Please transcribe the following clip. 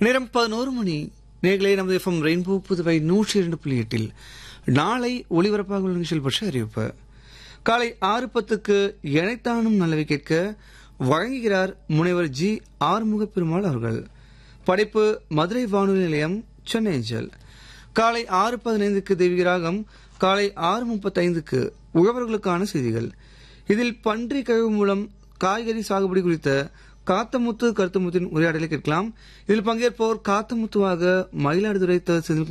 நேரம் பதினோரு மணி நேர்களே நமது எஃப்எம் ரெயின்போ புதுவை நூற்றி இரண்டு புள்ளி எட்டில் நாளை ஒளிபரப்பாக உள்ள நிகழ்ச்சிகள் பற்றி அறிவிப்பு காலை ஆறு பத்துக்கு இணைத்தானும் நல்லவை கேட்க வழங்குகிறார் முனைவர் ஜி ஆறுமுக பெருமாள் அவர்கள் படைப்பு மதுரை வானொலி நிலையம் சென்னை அஞ்சல் காலை ஆறு பதினைந்துக்கு தெய்வீகராகம் காலை ஆறு முப்பத்தைந்துக்கு உழவர்களுக்கான செய்திகள் இதில் பன்றி கழிவு மூலம் காய்கறி சாகுபடி குறித்த காத்தமுத்து கருத்துமுத்தின் உரையாடலை கேட்கலாம் இதில் பங்கேற்போர் காத்தமுத்துவாக மயிலாடுதுறை த. செந்தில்